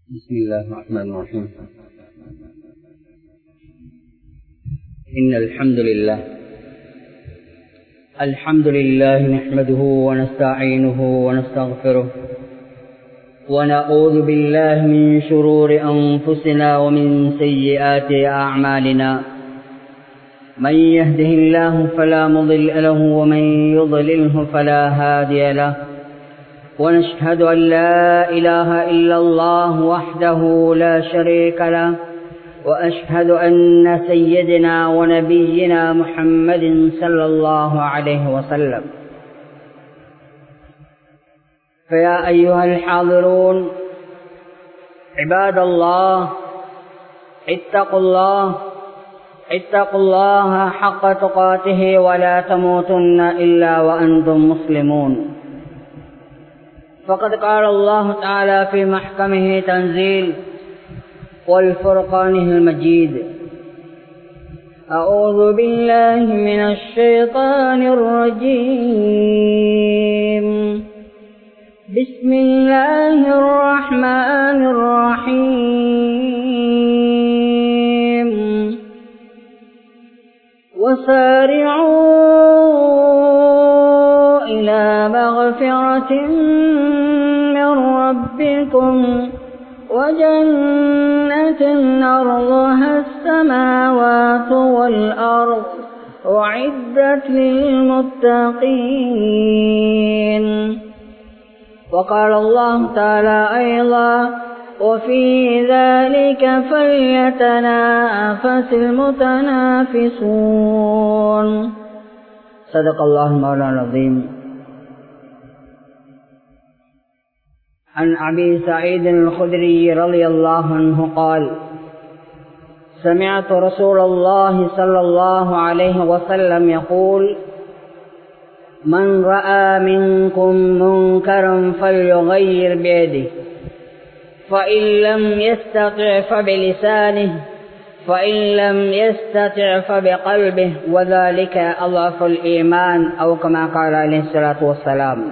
بسم الله الرحمن الرحيم إن الحمد لله الحمد لله نحمده ونستعينه ونستغفره ونعوذ بالله من شرور أنفسنا ومن سيئات أعمالنا من يهده الله فلا مضل له ومن يضلله فلا هادي له ونشهد أن لا إله إلا الله وحده لا شريك له وأشهد أن سيدنا ونبينا محمد صلى الله عليه وسلم فيا أيها الحاضرون عباد الله اتقوا الله اتقوا الله حق تقاته ولا تموتن إلا وأنتم مسلمون فقد قال الله تعالى في محكمه تنزيل والفرقانه المجيد أعوذ بالله من الشيطان الرجيم بسم الله الرحمن الرحيم وسارعوا إلى مغفرة من ربكم وجنة أرضها السماوات والأرض أعدت للمتقين وقال الله تعالى أيضا وفي ذلك فليتنافس المتنافسون صدق الله المولى العظيم عن أبي سعيد الخدري رضي الله عنه قال سمعت رسول الله صلى الله عليه وسلم يقول من رأى منكم منكرا فليغير بيده فإن لم يستطع فبلسانه فإن لم يستطع فبقلبه وذلك أضعف الإيمان أو كما قال عليه الصلاة والسلام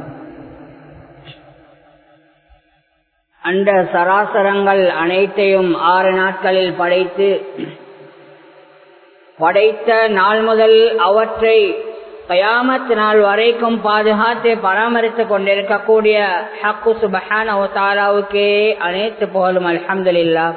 அண்ட சராசரங்கள் அனைத்தையும் ஆறு நாட்களில் படைத்து படைத்த நாள் முதல் அவற்றை கயாமத் நாள் வரைக்கும் பாதுகாத்து பராமரித்துக் கொண்டிருக்கக்கூடிய ஹக்கு சுபஹான தாராவுக்கே அனைத்து புகழும் அலமதுல்லா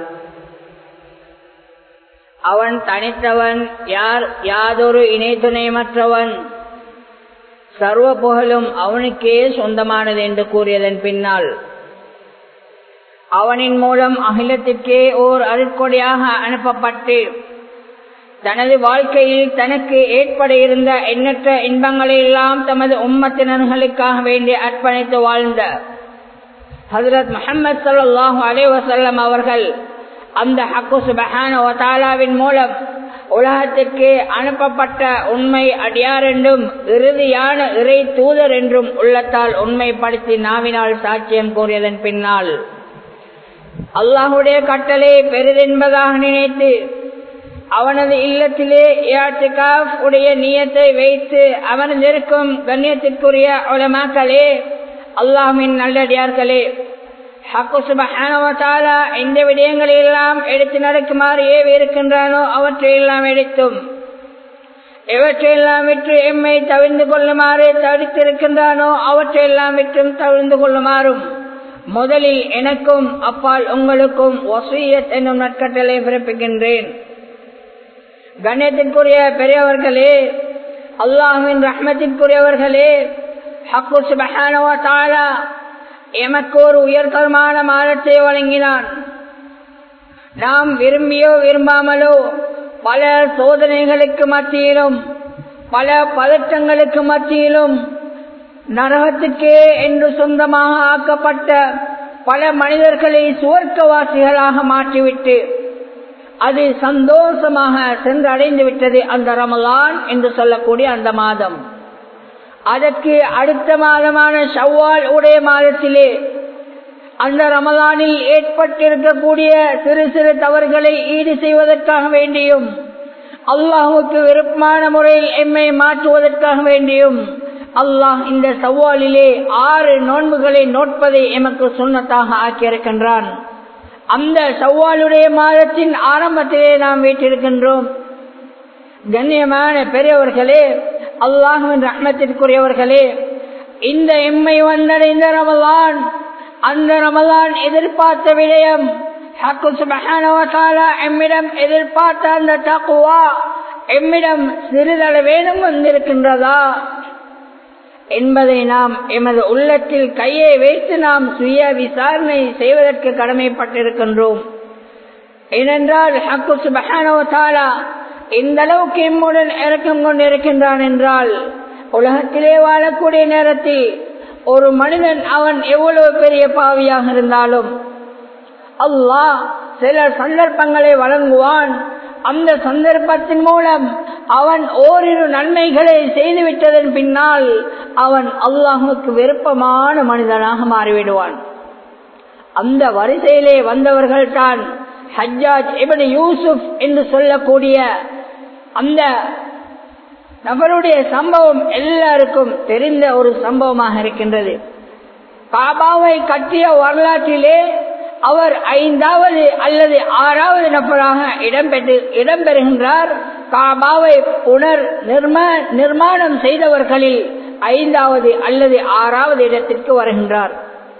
அவன் தனித்தவன் யார் யாதொரு இணை துணைமற்றவன் சர்வ புகழும் அவனுக்கே சொந்தமானது என்று கூறியதன் பின்னால் அவனின் மூலம் அகிலத்திற்கே ஓர் அருட்கொடையாக அனுப்பப்பட்டு தனது வாழ்க்கையில் தனக்கு ஏற்பட இருந்த எண்ணற்ற இன்பங்களை எல்லாம் தமது உம்மத்தினர்களுக்காக வேண்டி அர்ப்பணித்து வாழ்ந்த ஹசரத் முகமது சல்லாஹூ அலைவசல்லம் அவர்கள் அந்த ஹக்கு சுபஹான மூலம் உலகத்திற்கு அனுப்பப்பட்ட உண்மை அடியார் என்றும் இறுதியான இறை தூதர் என்றும் உள்ளத்தால் உண்மைப்படுத்தி நாவினால் சாட்சியம் கூறியதன் பின்னால் அல்லாஹுடைய கட்டளை பெரிதென்பதாக நினைத்து அவனது இல்லத்திலே உடைய நியத்தை வைத்து அமர்ந்திருக்கும் கண்ணியத்திற்குரிய உலமாக்களே அல்லாஹின் நல்லடியார்களே எந்த விடயங்களை எல்லாம் எடுத்து நடக்குமாறு ஏவி இருக்கின்றானோ அவற்றையெல்லாம் எடுத்தும் எவற்றையெல்லாம் விற்று எம்மை தவிர்ந்து கொள்ளுமாறு தடுத்திருக்கின்றானோ அவற்றையெல்லாம் விற்றும் தவிர்ந்து கொள்ளுமாறும் முதலில் எனக்கும் அப்பால் உங்களுக்கும் ஒசையத் என்னும் நற்கட்டளை பிறப்பிக்கின்றேன் கண்ணியத்திற்குரிய பெரியவர்களே அல்லாஹின் ரஹ்மத்திற்குரியவர்களே ஹக்கு சுபஹானவா தாலா எமக்கு ஒரு உயர்தரமான மாதத்தை வழங்கினான் நாம் விரும்பியோ விரும்பாமலோ பல சோதனைகளுக்கு மத்தியிலும் பல பதற்றங்களுக்கு மத்தியிலும் நரகத்துக்கே என்று சொந்தமாக ஆக்கப்பட்ட பல மனிதர்களை சுவர்க்கவாசிகளாக மாற்றிவிட்டு அது சந்தோஷமாக சென்று அடைந்து விட்டது அந்த ரமலான் என்று சொல்லக்கூடிய அந்த மாதம் அதற்கு அடுத்த மாதமான ஷவ்வால் உடைய மாதத்திலே அந்த ரமலானில் ஏற்பட்டிருக்கக்கூடிய சிறு சிறு தவறுகளை ஈடு செய்வதற்காக வேண்டியும் அல்லாஹுக்கு விருப்பமான முறையில் எம்மை மாற்றுவதற்காக வேண்டியும் அல்லாஹ் இந்த சவாலிலே ஆறு நோன்புகளை நோட்பதை எமக்கு சுண்ணத்தாக ஆக்கியிருக்கின்றான் அந்த சவ்வாலுடைய மாதத்தின் ஆரம்பத்திலே நாம் வீட்டிருக்கின்றோம் கண்ணியமான பெரியவர்களே அல்லாஹுவின் ரத்னத்திற்குரியவர்களே இந்த எம்மை வந்தடைந்த ரமலான் அந்த ரமலான் எதிர்பார்த்த விடயம் எம்மிடம் எதிர்பார்த்த அந்த தக்குவா எம்மிடம் சிறிதளவேனும் வந்திருக்கின்றதா என்பதை நாம் எமது உள்ளத்தில் கையை வைத்து நாம் சுய விசாரணை செய்வதற்கு கடமைப்பட்டிருக்கின்றோம் ஏனென்றால் ஹக்கு சுபஹானவத்தாலா இந்த அளவுக்கு எம்முடன் இறக்கம் கொண்டிருக்கின்றான் என்றால் உலகத்திலே வாழக்கூடிய நேரத்தில் ஒரு மனிதன் அவன் எவ்வளவு பெரிய பாவியாக இருந்தாலும் அல்லாஹ் சில சந்தர்ப்பங்களை வழங்குவான் அந்த சந்தர்ப்பத்தின் மூலம் அவன் ஓரிரு நன்மைகளை செய்துவிட்டதன் பின்னால் அவன் அல்லாஹுக்கு விருப்பமான மனிதனாக மாறிவிடுவான் அந்த வரிசையிலே வந்தவர்கள் தான் ஹஜ்ஜாஜ் இபன் யூசுப் என்று சொல்லக்கூடிய அந்த நபருடைய சம்பவம் எல்லாருக்கும் தெரிந்த ஒரு சம்பவமாக இருக்கின்றது காபாவை கட்டிய வரலாற்றிலே அவர் ஐந்தாவது அல்லது ஆறாவது நபராக இடம்பெற்று இடம்பெறுகின்றார் காபாவை புனர் நிர்மாணம் செய்தவர்களில் ஐந்தாவது அல்லது ஆறாவது இடத்திற்கு வருகின்றார்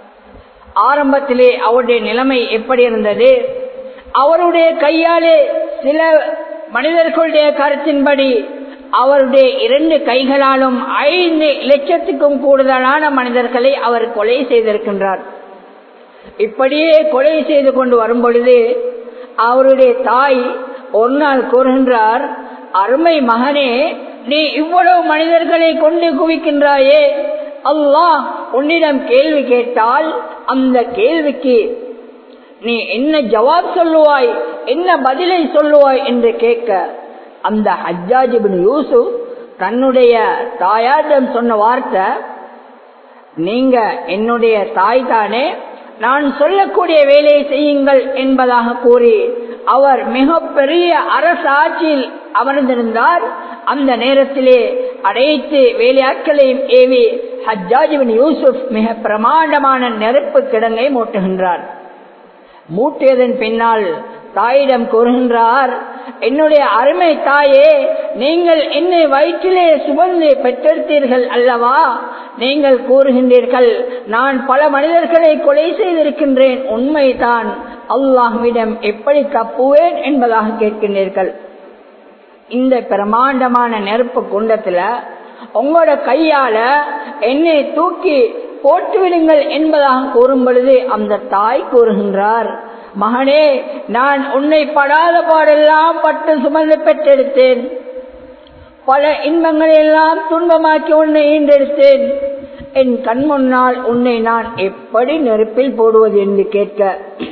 ஆரம்பத்திலே அவருடைய நிலைமை எப்படி இருந்தது அவருடைய கையாலே சில மனிதர்களுடைய கருத்தின்படி அவருடைய இரண்டு கைகளாலும் ஐந்து லட்சத்துக்கும் கூடுதலான மனிதர்களை அவர் கொலை செய்திருக்கின்றார் இப்படியே கொலை செய்து கொண்டு வரும் பொழுது அவருடைய தாய் ஒரு நாள் கூறுகின்றார் அருமை மகனே நீ இவ்வளவு மனிதர்களை கொண்டு குவிக்கின்றாயே அல்லாஹ் உன்னிடம் கேள்வி கேட்டால் அந்த கேள்விக்கு நீ என்ன ஜவாப் சொல்லுவாய் என்ன பதிலை சொல்லுவாய் என்று கேட்க அந்த ஹஜ்ஜாஜிபின் யூசுப் தன்னுடைய தாயாரிடம் சொன்ன வார்த்தை நீங்க என்னுடைய தாய் தானே நான் சொல்லக்கூடிய வேலையை செய்யுங்கள் என்பதாக கூறி அவர் மிக பெரிய அரசு ஆட்சியில் அமர்ந்திருந்தார் அந்த நேரத்திலே அனைத்து வேலையாட்களையும் ஏவி ஹஜ்ஜாஜிபின் யூசுப் மிக பிரமாண்டமான நெருப்பு கிடங்கை மூட்டுகின்றார் மூட்டியதன் பின்னால் தாயிடம் கூறுகின்றார் என்னுடைய அருமை தாயே நீங்கள் என்னை வயிற்றிலே சுமந்து பெற்றெடுத்தீர்கள் அல்லவா நீங்கள் கூறுகின்றீர்கள் நான் பல மனிதர்களை கொலை செய்திருக்கின்றேன் உண்மைதான் அல்லாஹ்விடம் எப்படி தப்புவேன் என்பதாக கேட்கின்றீர்கள் இந்த பிரமாண்டமான நெருப்பு குண்டத்துல உங்களோட கையால என்னை தூக்கி போட்டு விடுங்கள் என்பதாக கூறும் பொழுது அந்த தாய் கூறுகின்றார் மகனே நான் உன்னை படாத பாடெல்லாம் பட்டு சுமந்து பெற்றெடுத்தேன் பல இன்பங்களை எல்லாம் துன்பமாக்கி உன்னை ஈண்டெடுத்தேன் என் கண் முன்னால் உன்னை நான் எப்படி நெருப்பில் போடுவது என்று கேட்க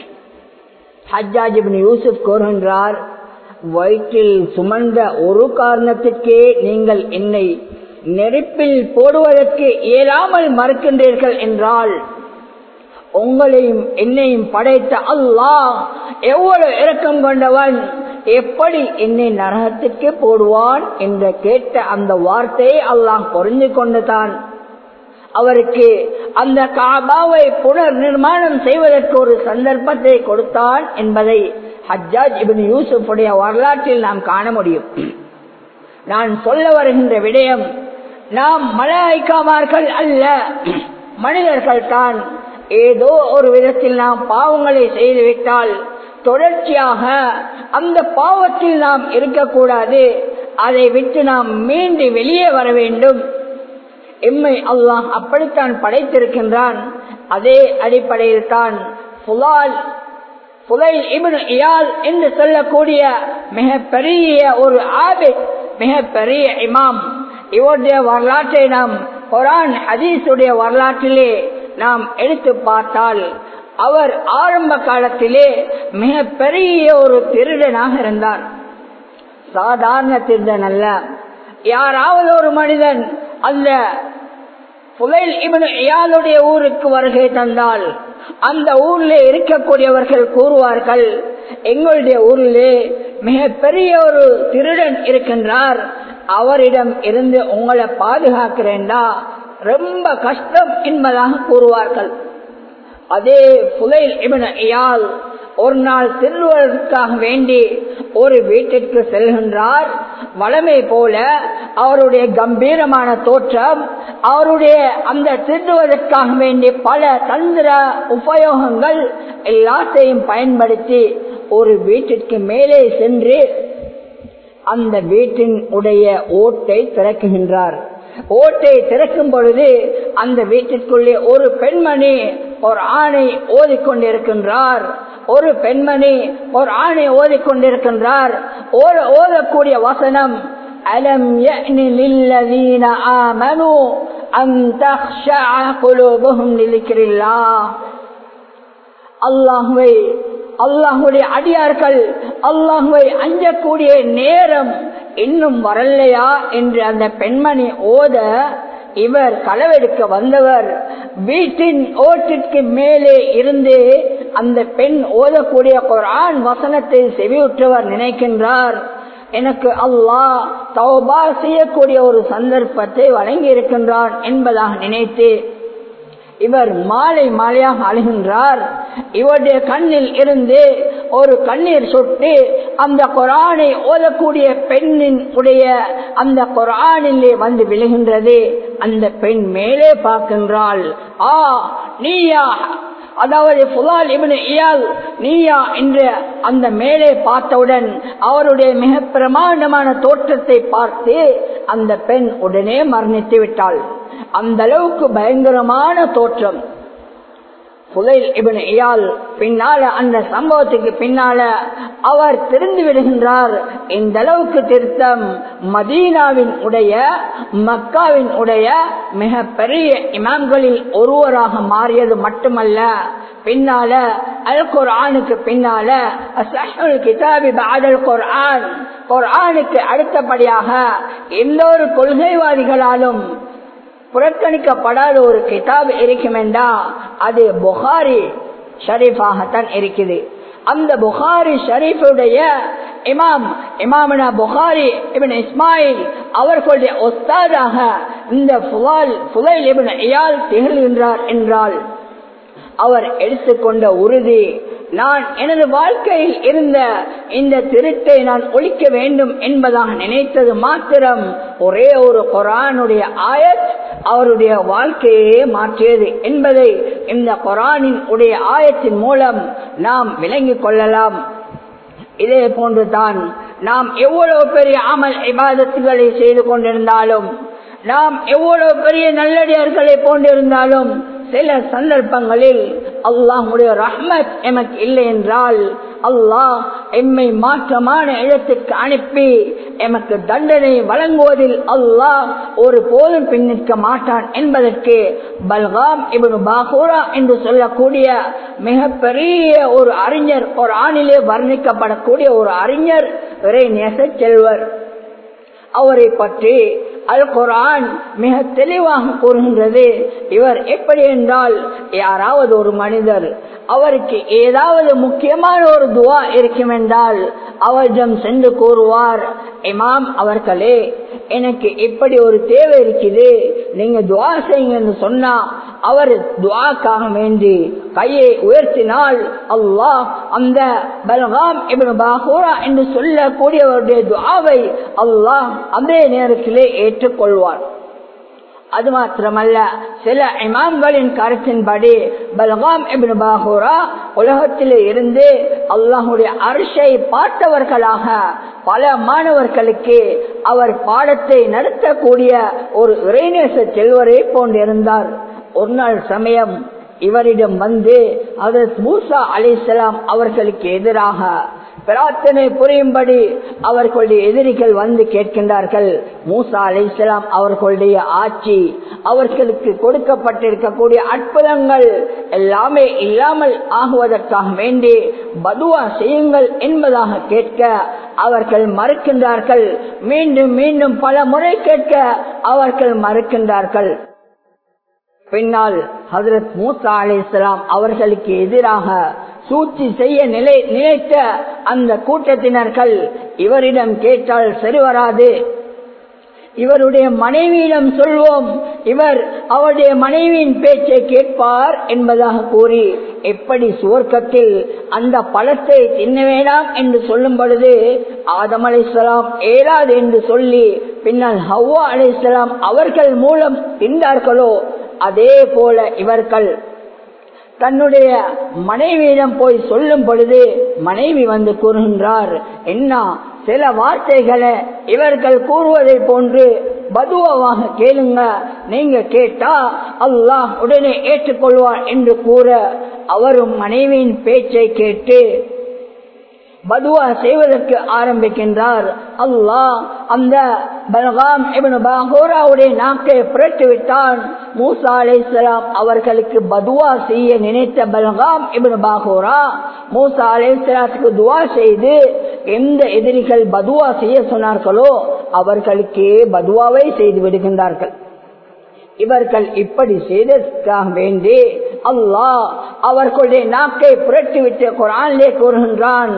ஹஜ்ஜாஜிபின் யூசுப் கூறுகின்றார் வயிற்றில் சுமந்த ஒரு காரணத்திற்கே நீங்கள் என்னை நெருப்பில் போடுவதற்கு இயலாமல் மறுக்கின்றீர்கள் என்றால் உங்களையும் என்னையும் படைத்த அல்லாஹ் எவ்வளவு இரக்கம் கொண்டவன் எப்படி என்னை நரகத்திற்கு போடுவான் என்று கேட்ட அந்த வார்த்தையை அல்லாஹ் புரிந்து கொண்டுதான் அவருக்கு அந்த காபாவை புனர் நிர்மாணம் செய்வதற்கு ஒரு சந்தர்ப்பத்தை கொடுத்தான் என்பதை ஹஜ்ஜாஜ் இபின் யூசுஃபுடைய வரலாற்றில் நாம் காண முடியும் நான் சொல்ல வருகின்ற விடயம் நாம் மலாய்க்காமார்கள் அல்ல மனிதர்கள் தான் ஏதோ ஒரு விதத்தில் நாம் பாவங்களை செய்துவிட்டால் தொடர்ச்சியாக அந்த பாவத்தில் நாம் இருக்கக்கூடாது அதை விட்டு நாம் மீண்டு வெளியே வர வேண்டும் எம்மை அல்லாஹ் அப்படித்தான் படைத்திருக்கின்றான் அதே அடிப்படையில் தான் புலால் புலைல் இபின் இயால் என்று சொல்லக்கூடிய மிக பெரிய ஒரு ஆபித் மிக பெரிய இமாம் இவருடைய வரலாற்றை நாம் குரான் ஹதீஸுடைய வரலாற்றிலே நாம் எடுத்து பார்த்தால் அவர் ஆரம்ப காலத்திலே மிக பெரிய ஒரு திருடனாக இருந்தார் சாதாரண திருடன் அல்ல யாராவது ஒரு மனிதன் அந்த புலைல் இவன் இயாளுடைய ஊருக்கு வருகை தந்தால் அந்த ஊர்ல இருக்கக்கூடியவர்கள் கூறுவார்கள் எங்களுடைய ஊரிலே மிக பெரிய ஒரு திருடன் இருக்கின்றார் அவரிடம் இருந்து உங்களை பாதுகாக்கிறேன்டா ரொம்ப கஷ்டம் என்பதாக கூறுவார்கள் அதே புலைல் இவன் இயால் ஒரு நாள் திருடுவதற்காக வேண்டி ஒரு வீட்டிற்கு செல்கின்றார் வளமை போல அவருடைய கம்பீரமான தோற்றம் அவருடைய அந்த திருடுவதற்காக வேண்டி பல தந்திர உபயோகங்கள் எல்லாத்தையும் பயன்படுத்தி ஒரு வீட்டிற்கு மேலே சென்று அந்த வீட்டின் உடைய ஓட்டை திறக்குகின்றார் ஓட்டை திறக்கும் பொழுது அந்த வீட்டிற்குள்ளே ஒரு பெண்மணி ஒரு ஆணை ஓதிக்கொண்டிருக்கின்றார் ஒரு பெண்மணி ஒரு ஆணை ஓதிக்கொண்டிருக்கின்றார் ஓதக்கூடிய வசனம் அலம் للذين آمنوا أن تخشع قلوبهم لذكر الله அல்லாஹுவை அல்லாஹுடைய அடியார்கள் அல்லாஹுவை அஞ்சக்கூடிய நேரம் இன்னும் வரலையா என்று அந்த பெண்மணி ஓத இவர் களவெடுக்க வந்தவர் வீட்டின் ஓட்டிற்கு மேலே இருந்து அந்த பெண் ஓதக்கூடிய குரான் வசனத்தை செவியுற்றவர் நினைக்கின்றார் எனக்கு அல்லாஹ் தௌபா செய்யக்கூடிய ஒரு சந்தர்ப்பத்தை வழங்கி இருக்கின்றான் என்பதாக நினைத்து இவர் மாலை மாலையாக அழுகின்றார் இவருடைய கண்ணில் இருந்து ஒரு கண்ணீர் சொட்டு அந்த குரானை ஓதக்கூடிய பெண்ணின் உடைய அந்த குரானிலே வந்து விழுகின்றது அந்த பெண் மேலே பார்க்கின்றாள் ஆ நீயா அதாவது புலால் இவனு இயால் நீயா என்று அந்த மேலே பார்த்தவுடன் அவருடைய மிக பிரமாண்டமான தோற்றத்தை பார்த்து அந்த பெண் உடனே மரணித்து விட்டாள் அந்த அளவுக்கு பயங்கரமான தோற்றம் புதைல் இவன் இயால் பின்னால அந்த சம்பவத்துக்கு பின்னால அவர் திருந்து விடுகின்றார் இந்த அளவுக்கு திருத்தம் மதீனாவின் உடைய மக்காவின் உடைய மிக பெரிய இமாம்களில் ஒருவராக மாறியது மட்டுமல்ல பின்னால அல் குர்ஆனுக்கு பின்னால அஸ்ஹுல் கிதாபி பாதல் குர்ஆன் குர்ஆனுக்கு அடுத்தபடியாக எந்த ஒரு கொள்கைவாதிகளாலும் புறக்கணிக்கப்படாத ஒரு கிதாப் இருக்குமெண்டா அது புகாரி ஷரீஃபாகத்தான் இருக்குது அந்த புகாரி ஷரீஃபுடைய இமாம் இமாமனா புகாரி இவன் இஸ்மாயில் அவர்களுடைய ஒஸ்தாதாக இந்த புலால் புலைல் இவன் இயால் திகழ்கின்றார் என்றால் அவர் எடுத்துக்கொண்ட உறுதி நான் எனது வாழ்க்கையில் இருந்த இந்த திருட்டை நான் ஒழிக்க வேண்டும் என்பதாக நினைத்தது மாத்திரம் ஒரே ஒரு குரானுடைய ஆயத் அவருடைய வாழ்க்கையே மாற்றியது என்பதை இந்த குரானின் உடைய ஆயத்தின் மூலம் நாம் விளங்கிக் கொள்ளலாம் இதே போன்றுதான் நாம் எவ்வளவு பெரிய அமல் இபாதத்துகளை செய்து கொண்டிருந்தாலும் நாம் எவ்வளவு பெரிய நல்லடியார்களை போன்றிருந்தாலும் சில சந்தர்ப்பங்களில் அல்லாஹுடைய ரஹ்மத் எமக்கு இல்லை என்றால் அல்லாஹ் எம்மை மாற்றமான இடத்திற்கு அனுப்பி எமக்கு தண்டனை வழங்குவதில் அல்லாஹ் ஒரு போதும் பின்னிற்க மாட்டான் என்பதற்கு பல்காம் இவனு பாகூரா என்று சொல்லக்கூடிய மிகப்பெரிய ஒரு அறிஞர் ஒரு ஆணிலே வர்ணிக்கப்படக்கூடிய ஒரு அறிஞர் இறை நேச செல்வர் அவரை பற்றி அல் குரான் மிக தெளிவாக கூறுகின்றது இவர் எப்படி என்றால் யாராவது ஒரு மனிதர் அவருக்கு ஏதாவது முக்கியமான ஒரு துவா இருக்கும் என்றால் அவரிடம் சென்று கூறுவார் இமாம் அவர்களே எனக்கு இப்படி ஒரு தேவை இருக்குது நீங்க துவா செய்யுங்கன்னு சொன்னா அவர் துவாக்காக வேண்டி கையை உயர்த்தினால் அல்லாஹ் அந்த பல்காம் இவன் பாகூரா என்று சொல்லக்கூடியவருடைய துவாவை அல்லாஹ் அதே நேரத்திலே ஏற்றுக்கொள்வார் அது மாத்திரமல்ல சில இமாம்களின் கருத்தின்படி பல்காம் இபின் பாகூரா உலகத்திலே இருந்து அல்லாஹுடைய அரிசை பார்த்தவர்களாக பல மாணவர்களுக்கு அவர் பாடத்தை நடத்தக்கூடிய ஒரு இறைநேச செல்வரை போன்றிருந்தார் ஒரு நாள் சமயம் இவரிடம் வந்து அதற்கு மூசா அலிசலாம் அவர்களுக்கு எதிராக பிரார்த்தனை புரியும்படி அவர்களுடைய எதிரிகள் வந்து கேட்கின்றார்கள் மூசா அலி இஸ்லாம் அவர்களுடைய ஆட்சி அவர்களுக்கு கொடுக்கப்பட்டிருக்கக்கூடிய அற்புதங்கள் எல்லாமே இல்லாமல் ஆகுவதற்காக வேண்டி பதுவா செய்யுங்கள் என்பதாக கேட்க அவர்கள் மறுக்கின்றார்கள் மீண்டும் மீண்டும் பல முறை கேட்க அவர்கள் மறுக்கின்றார்கள் பின்னால் ஹசரத் மூசா அலி இஸ்லாம் அவர்களுக்கு எதிராக சூழ்ச்சி செய்ய நிலை நினைத்த அந்த கூட்டத்தினர்கள் இவரிடம் கேட்டால் சரி வராது இவருடைய மனைவியிடம் சொல்வோம் இவர் அவருடைய மனைவியின் பேச்சை கேட்பார் என்பதாக கூறி எப்படி சுவர்க்கத்தில் அந்த பழத்தை தின்ன வேண்டாம் என்று சொல்லும் பொழுது ஆதம் அலைசலாம் ஏறாது என்று சொல்லி பின்னால் ஹவ்வா அலைசலாம் அவர்கள் மூலம் தின்றார்களோ அதே போல இவர்கள் தன்னுடைய மனைவியிடம் போய் சொல்லும் பொழுது மனைவி வந்து கூறுகின்றார் என்ன சில வார்த்தைகளை இவர்கள் கூறுவதை போன்று பதுவாக கேளுங்க நீங்க கேட்டா அல்லாஹ் உடனே ஏற்றுக்கொள்வார் என்று கூற அவரும் மனைவியின் பேச்சை கேட்டு பதுவா செய்வதற்கு ஆரம்பிக்கின்றார் அல்லாஹ் அந்த பல்காம் பாகோராவுடைய நாக்கை புரட்டு விட்டான் மூசா அலைசலாம் அவர்களுக்கு பதுவா செய்ய நினைத்த பல்காம் இபின் பாகோரா மூசா அலைசலாத்துக்கு துவா செய்து எந்த எதிரிகள் பதுவா செய்ய சொன்னார்களோ அவர்களுக்கே பதுவாவை செய்து விடுகின்றார்கள் இவர்கள் இப்படி செய்ததற்காக வேண்டி அல்லாஹ் அவர்களுடைய நாக்கை புரட்டிவிட்டு குரானிலே கூறுகின்றான்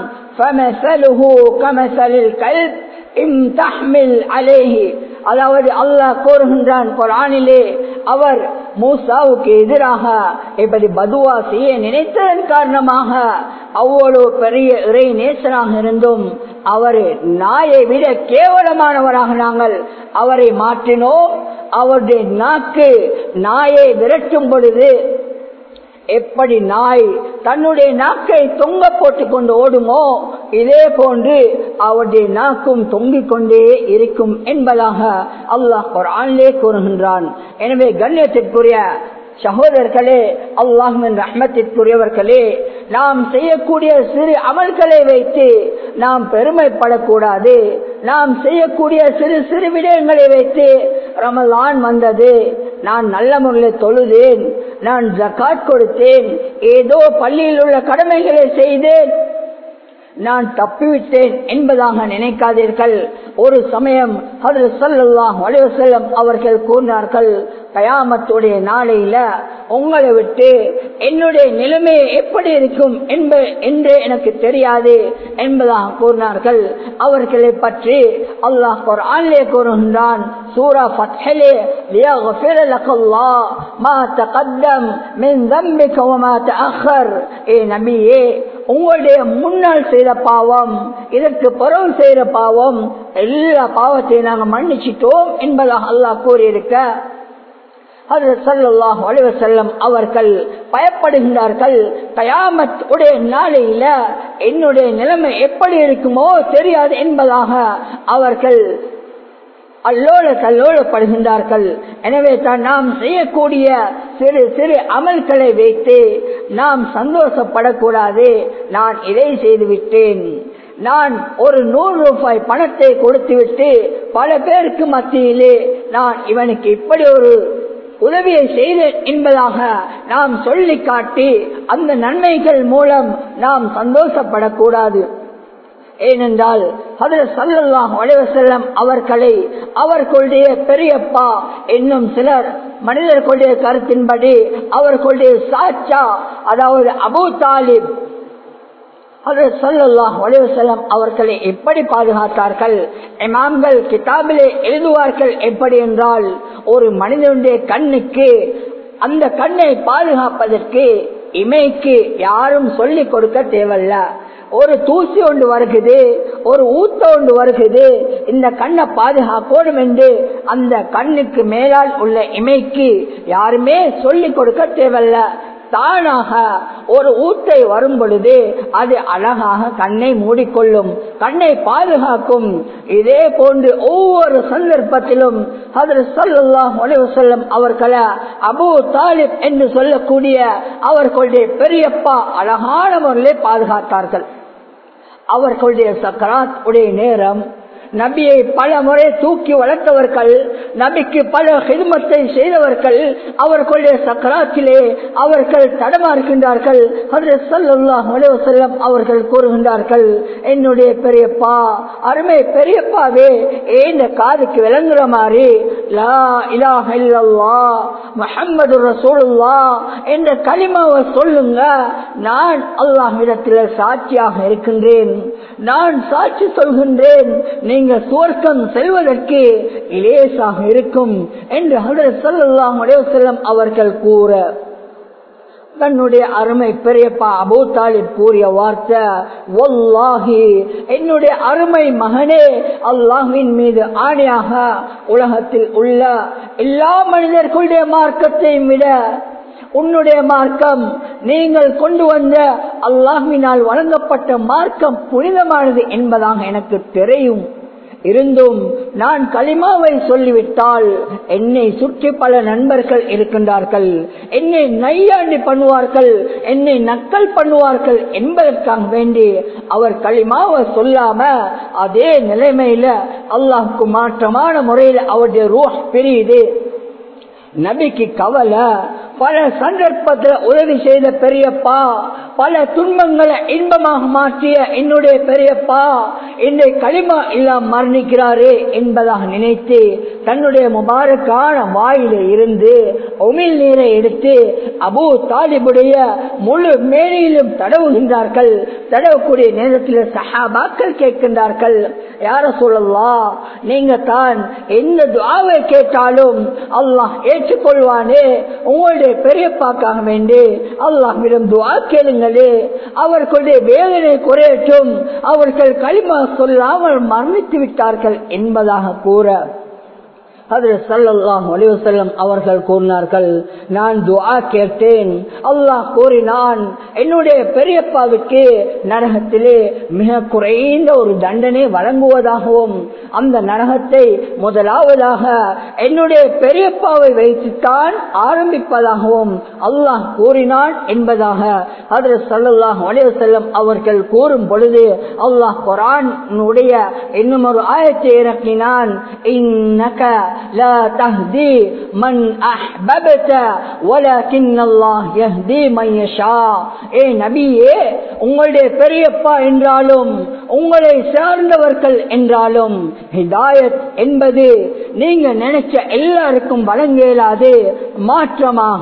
அதாவது அல்லாஹ் கூறுகின்றான் குரானிலே அவர் மூசாவுக்கு எதிராக இப்படி பதுவா செய்ய நினைத்ததன் காரணமாக அவ்வளவு பெரிய இறை நேசனாக இருந்தும் அவர் நாயை விட கேவலமானவராக நாங்கள் அவரை மாற்றினோம் அவருடைய நாக்கு நாயை விரட்டும் பொழுது எப்படி நாய் தன்னுடைய நாக்கை தொங்க போட்டுக் கொண்டு ஓடுமோ இதே போன்று அவருடைய நாக்கும் தொங்கிக் கொண்டே இருக்கும் என்பதாக அல்லாஹ் குரானிலே கூறுகின்றான் எனவே கண்ணியத்திற்குரிய சகோதரர்களே அல்லாஹின் ரஹ்மத்திற்குரியவர்களே நாம் செய்யக்கூடிய சிறு அமல்களை வைத்து நாம் பெருமைப்படக்கூடாது நாம் செய்யக்கூடிய சிறு சிறு விடயங்களை வைத்து ரமலான் வந்தது நான் நல்ல முறையில் தொழுதேன் நான் ஜக்காட் கொடுத்தேன் ஏதோ பள்ளியில் உள்ள கடமைகளை செய்தேன் நான் தப்பிவிட்டேன் என்பதாக நினைக்காதீர்கள் ஒரு சமயம் அதில் சொல்லலாம் செல்லம் அவர்கள் கூறினார்கள் கயாமத்துடைய நாளையில உங்களை விட்டு என்னுடைய நிலைமை எப்படி இருக்கும் என்ப என்று எனக்கு தெரியாது என்பதாக கூறினார்கள் அவர்களை பற்றி அல்லாஹ் ஒரு ஆண்லே கூறுகின்றான் சூரா ஃபத்ஹிலே ليغفر لك الله ما تقدم من ذنبك وما تأخر ஏ நபியே உங்களுடைய முன்னால் செய்த பாவம் இதற்கு பிறகு செய்த பாவம் எல்லா பாவத்தையும் நாங்கள் மன்னிச்சிட்டோம் என்பதாக அல்லாஹ் கூறியிருக்க செல்லம் அவர்கள் பயப்படுகின்றார்கள் கயாமத் உடைய நாளையில என்னுடைய நிலைமை எப்படி இருக்குமோ தெரியாது என்பதாக அவர்கள் அல்லோல கல்லோலப்படுகின்றார்கள் எனவே தான் நாம் செய்யக்கூடிய சிறு சிறு அமல்களை வைத்து நாம் சந்தோஷப்படக்கூடாது நான் இதை செய்துவிட்டேன் நான் ஒரு நூறு ரூபாய் பணத்தை கொடுத்துவிட்டு பல பேருக்கு மத்தியிலே நான் இவனுக்கு இப்படி ஒரு உதவியை செய்தேன் என்பதாக நாம் சொல்லி காட்டி அந்த நன்மைகள் மூலம் நாம் சந்தோஷப்படக்கூடாது ஏனென்றால் அதில் சல்லல்லாஹ் செல்லம் அவர்களை அவர்களுடைய பெரியப்பா என்னும் சிலர் மனிதர்களுடைய கருத்தின்படி அவர்களுடைய சாச்சா அதாவது அபு தாலிப் செல்லம் அவர்களை எப்படி பாதுகாத்தார்கள் இமாம்கள் கிதாபிலே எழுதுவார்கள் எப்படி என்றால் ஒரு மனிதனுடைய கண்ணுக்கு அந்த கண்ணை பாதுகாப்பதற்கு இமைக்கு யாரும் சொல்லிக் கொடுக்க தேவையில்ல ஒரு தூசி ஒன்று வருகுது ஒரு ஊத்த ஒன்று வருகுது இந்த கண்ணை பாதுகாக்கணும் என்று அந்த கண்ணுக்கு மேலால் உள்ள இமைக்கு யாருமே சொல்லிக் கொடுக்க தேவையில்ல தானாக ஒரு ஊத்தை வரும் பொழுது அது அழகாக கண்ணை மூடிக்கொள்ளும் கண்ணை பாதுகாக்கும் இதே போன்று ஒவ்வொரு சந்தர்ப்பத்திலும் அதில் சொல்லலாம் செல்லும் அவர்களை அபு தாலிப் என்று சொல்லக்கூடிய அவர்களுடைய பெரியப்பா அழகான முறையிலே பாதுகாத்தார்கள் அவர்களுடைய சக்கராத் உடைய நேரம் நபியை பல முறை தூக்கி வளர்த்தவர்கள் நபிக்கு பல ஹிதுமத்தை செய்தவர்கள் அவர்களுடைய சக்கராத்திலே அவர்கள் தடமாறுகின்றார்கள் செல்லம் அவர்கள் கூறுகின்றார்கள் என்னுடைய பெரியப்பா அருமை பெரியப்பாவே ஏந்த காதுக்கு விளங்குற மாதிரி லா இலாஹ இல்லல்லா முஹம்மது ரசூலுல்லா என்ற களிமாவை சொல்லுங்க நான் அல்லாஹ்விடத்தில் சாட்சியாக இருக்கின்றேன் நான் சாட்சி சொல்கின்றேன் நீங்க சுவர்க்கம் செல்வதற்கு இலேசாக இருக்கும் என்று ஹதரத் ஸல்லல்லாஹு அலைஹி வஸல்லம் அவர்கள் கூற தன்னுடைய அருமை பெரியப்பா அபூ தாலிப் கூறிய வார்த்தை ஒல்லாஹி என்னுடைய அருமை மகனே அல்லாஹின் மீது ஆணையாக உலகத்தில் உள்ள எல்லா மனிதர்களுடைய மார்க்கத்தையும் விட உன்னுடைய மார்க்கம் நீங்கள் கொண்டு வந்த அல்லாஹினால் வழங்கப்பட்ட மார்க்கம் புனிதமானது என்பதாக எனக்கு தெரியும் இருந்தும் நான் களிமாவை சொல்லிவிட்டால் என்னை சுற்றி பல நண்பர்கள் இருக்கின்றார்கள் என்னை நையாண்டி பண்ணுவார்கள் என்னை நக்கல் பண்ணுவார்கள் என்பதற்காக வேண்டி அவர் களிமாவை சொல்லாம அதே நிலைமையில அல்லாஹுக்கு மாற்றமான முறையில் அவருடைய ரூஹ் பிரியுது நபிக்கு கவலை பல சந்தர்ப்பத்தில் உதவி செய்த பெரியப்பா பல துன்பங்களை இன்பமாக மாற்றிய என்னுடைய பெரியப்பா என்னை களிமா இல்லாம மரணிக்கிறாரே என்பதாக நினைத்து தன்னுடைய முபாரக்கான வாயில இருந்து உமிழ் நீரை எடுத்து அபு தாலிபுடைய முழு மேனியிலும் தடவுகின்றார்கள் தடவக்கூடிய நேரத்தில் சஹாபாக்கள் கேட்கின்றார்கள் யார சொல்லலாம் நீங்க தான் எந்த துவாவை கேட்டாலும் அல்லாஹ் ஏற்றுக்கொள்வானே உங்களுடைய பெரியப்பாக்காக வேண்டி அல்லாஹ்விடம் துவா கேளுங்களே அவர்களுடைய வேதனை குறையட்டும் அவர்கள் களிமா சொல்லாமல் மரணித்து விட்டார்கள் என்பதாக கூற அதில் சல்லாஹ் அலிவசல்லம் அவர்கள் கூறினார்கள் நான் துவா கேட்டேன் அல்லாஹ் கூறினான் என்னுடைய பெரியப்பாவுக்கு நரகத்திலே மிக குறைந்த ஒரு தண்டனை வழங்குவதாகவும் அந்த நரகத்தை முதலாவதாக என்னுடைய பெரியப்பாவை வைத்துத்தான் ஆரம்பிப்பதாகவும் அல்லாஹ் கூறினான் என்பதாக அதில் சல்லாஹ் அலிவசல்லம் அவர்கள் கூறும் பொழுது அல்லாஹ் குரானுடைய இன்னும் ஒரு ஆயத்தை இறக்கினான் இன்னக لا تهدي من أحببت ولكن الله يهدي من يشاء ஏ நபியே உங்களுடைய பெரியப்பா என்றாலும் உங்களை சார்ந்தவர்கள் என்றாலும் ஹிதாயத் என்பது நீங்க நினைச்ச எல்லாருக்கும் வழங்க இயலாது மாற்றமாக